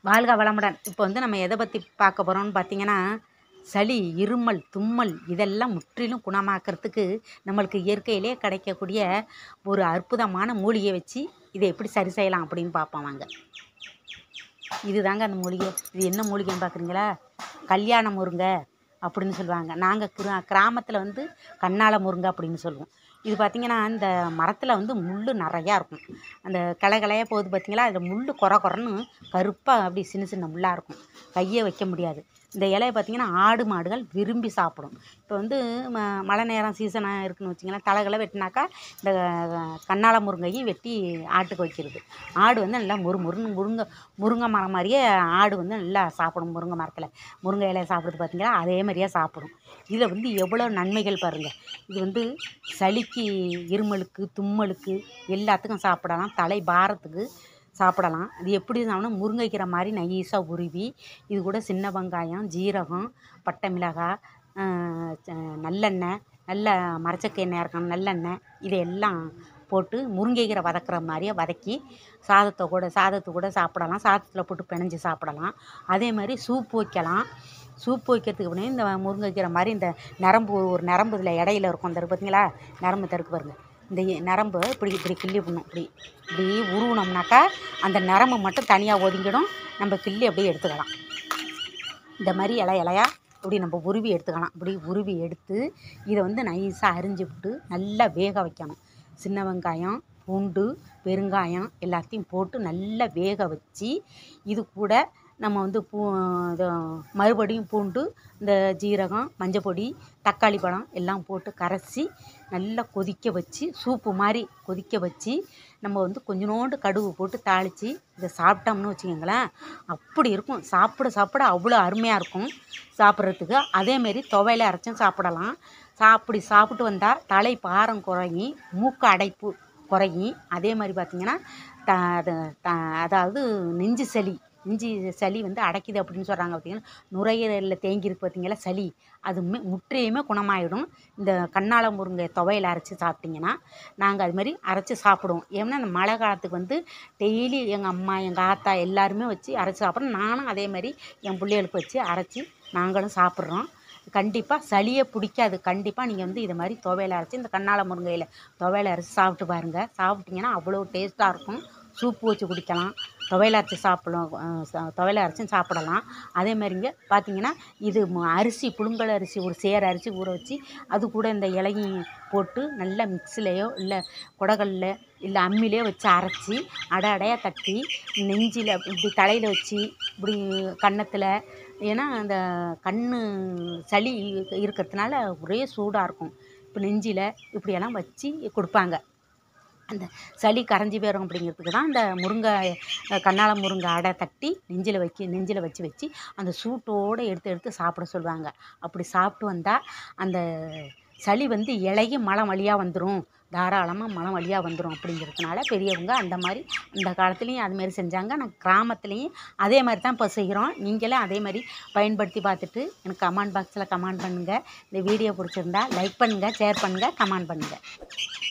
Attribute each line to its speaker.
Speaker 1: வாழ்க வளமுடன் இப்போ வந்து நம்ம எதை பற்றி பார்க்க போகிறோம்னு பார்த்தீங்கன்னா சளி இருமல் தும்மல் இதெல்லாம் முற்றிலும் குணமாக்கிறதுக்கு நம்மளுக்கு இயற்கையிலே கிடைக்கக்கூடிய ஒரு அற்புதமான மூலிகை வச்சு இதை எப்படி சரி செய்யலாம் அப்படின்னு பார்ப்போம் வாங்க இதுதாங்க அந்த மூலிகை இது என்ன மூலிகைன்னு பார்க்குறீங்களா கல்யாண முருங்கை அப்படின்னு சொல்லுவாங்க நாங்கள் கிரா கிராமத்தில் வந்து கண்ணால முருங்கை அப்படின்னு சொல்லுவோம் இது பார்த்திங்கன்னா இந்த மரத்தில் வந்து முள் நிறையா இருக்கும் அந்த கிளை கிளையா போகுது பார்த்தீங்களா அதில் முள் குறை குறைன்னு கருப்பாக அப்படி சின்ன சின்ன முள்ளாக இருக்கும் கையை வைக்க முடியாது இந்த இலையை பார்த்திங்கன்னா ஆடு மாடுகள் விரும்பி சாப்பிடும் இப்போ வந்து ம மழை நேரம் சீசனாக இருக்குன்னு வச்சிங்களேன் தலைகளை வெட்டினாக்கா இந்த கண்ணால முருங்கையும் வெட்டி ஆட்டுக்கு வைக்கிறது ஆடு வந்து நல்லா முறு முருன்னு முருங்கை முருங்கை மரம் மாதிரியே ஆடு வந்து நல்லா சாப்பிடும் முருங்கை மரத்தில் முருங்கை இலையை சாப்பிடுறது பார்த்தீங்களா அதே மாதிரியே சாப்பிடும் இதில் வந்து எவ்வளோ நன்மைகள் பாருங்கள் இது வந்து சளிக்கு இருமலுக்கு தும்மலுக்கு எல்லாத்துக்கும் சாப்பிடலாம் தலை பாரத்துக்கு சாப்பிடலாம் இது எப்படி இருந்தாலும் முருங்கைக்கீரை மாதிரி நைஸாக உருவி இது கூட சின்ன வெங்காயம் ஜீரகம் பட்டை மிளகாய் ஆஹ் ச- நல்லெண்ணெய் நல்ல மரச்சக்க எண்ணெய் இருக்கணும் நல்லெண்ணெய் இதையெல்லாம் போட்டு முருங்கைக்கீரை வதக்குற மாதிரியே வதக்கி சாதத்தை கூட சாதத்து கூட சாப்பிடலாம் சாதத்தில் போட்டு பிணைஞ்சு சாப்பிடலாம் அதே மாதிரி சூப் வைக்கலாம் சூப் வைக்கிறதுக்கு முன்னாடி இந்த முருங்கைக்கீரை மாதிரி இந்த நரம்பு ஒரு நரம்பு இதில் இடையில இருக்கும் அந்த இருக்கு பார்த்தீங்களா நரம்பு தருக்கு பாருங்க இந்த இ- நரம்பு இப்படி இப்படி கிள்ளி விடணும் இப்படி இப்படி உருவினோம்னாக்கா அந்த நரம்பு மட்டும் தனியாக ஒதுங்கிடும் நம்ம கிள்ளி அப்படியே எடுத்துக்கலாம் இந்த மாதிரி இலை இலையா இப்படி நம்ம உருவி எடுத்துக்கலாம் இப்படி உருவி எடுத்து இதை வந்து நைஸாக அரிஞ்சு விட்டு நல்லா வேக வைக்கணும் சின்ன வெங்காயம் பூண்டு பெருங்காயம் எல்லாத்தையும் போட்டு நல்லா வேக வச்சு இது கூட நம்ம வந்து பூ இது மறுபடியும் பூண்டு இந்த ஜீரகம் மஞ்சப்பொடி தக்காளி பழம் எல்லாம் போட்டு கரைச்சி நல்லா கொதிக்க வச்சு சூப்பு மாதிரி கொதிக்க வச்சு நம்ம வந்து கொஞ்சோண்டு கடுகு போட்டு தாளித்து இதை சாப்பிட்டோம்னு வச்சுக்கோங்களேன் அப்படி இருக்கும் சாப்பிட சாப்பிட அவ்வளோ அருமையாக இருக்கும் சாப்பிட்றதுக்கு அதேமாரி துவையில அரைச்சும் சாப்பிடலாம் சா அப்படி சாப்பிட்டு வந்தால் தலை பாரம் குறையி மூக்கு அடைப்பு குறையி அதே மாதிரி பார்த்திங்கன்னா த அது- த- அதாவது நெஞ்சு சளி நெஞ்சு சளி வந்து அடைக்குது அப்படின்னு சொல்கிறாங்க பார்த்தீங்கன்னா நுரையீரலில் தேங்கியிருக்கு பார்த்தீங்களா சளி அது மு- முற்றிலுமே குணமாயிடும் இந்த கண்ணால முருங்கை துவையல் அரைச்சி சாப்பிட்டிங்கன்னா நாங்கள் அது மாதிரி அரைச்சி சாப்பிடுவோம் ஏன்னா இந்த மழை காலத்துக்கு வந்து டெய்லி எங்கள் அம்மா எங்கள் ஆத்தா எல்லாருமே வச்சு அரைச்சி சாப்பிட்றோம் நானும் அதே மாதிரி என் பிள்ளைகளுக்கு வச்சு அரைச்சி நாங்களும் சாப்பிட்றோம் கண்டிப்பாக சளியே பிடிக்காது கண்டிப்பாக நீங்கள் வந்து இது மாதிரி துவையல் அரைச்சி இந்த கண்ணால முருங்கையில் துவையல் அரைச்சி சாப்பிட்டு பாருங்கள் சாப்பிட்டிங்கன்னா அவ்வளோ டேஸ்ட்டாக இருக்கும் சூப்பு வச்சு குடிக்கலாம் துவையல் அரைச்சி சாப்பிடலாம் அஹ் ச- துவையல் அரைச்சும் சாப்பிடலாம் அதே மாதிரிங்க பார்த்தீங்கன்னா இது ம- அரிசி புழுங்கல் அரிசி ஒரு சேர் அரிசி ஊற வச்சு அது கூட இந்த இலையும் போட்டு நல்லா மிக்ஸிலையோ இல்லை குடகல்ல இல்லை அம்மிலேயோ வச்சு அரைச்சி அடை அடையாக தட்டி நெஞ்சில் இப்படி தலையில் வச்சு இப்படி கன்னத்தில் ஏன்னா அந்த கண் சளி இருக்கிறதுனால ஒரே சூடாக இருக்கும் இப்போ நெஞ்சில் இப்படியெல்லாம் வச்சு கொடுப்பாங்க அந்த சளி கரைஞ்சி போயிடும் அப்படிங்கிறதுக்கு தான் இந்த முருங்கை அஹ், கண்ணால முருங்கை அடை தட்டி நெஞ்சில் வைக்க நெஞ்சில் வச்சு வச்சு அந்த சூட்டோடு எடுத்து எடுத்து சாப்பிட சொல்லுவாங்க அப்படி சாப்பிட்டு வந்தால் அந்த சளி வந்து இலைய மலம் வழியாக வந்துடும் தாராளமாக மலம் வழியாக வந்துடும் அப்படிங்கிறதுனால பெரியவங்க அந்த மாதிரி அந்த காலத்துலேயும் அதுமாரி செஞ்சாங்க நான் கிராமத்துலேயும் அதே மாதிரி தான் இப்போ செய்கிறோம் நீங்களே அதே மாதிரி பயன்படுத்தி பார்த்துட்டு எனக்கு கமெண்ட் பாக்ஸில் கமெண்ட் பண்ணுங்கள் இந்த வீடியோ பிடிச்சிருந்தா லைக் பண்ணுங்கள் ஷேர் பண்ணுங்கள் கமெண்ட் பண்ணுங்கள்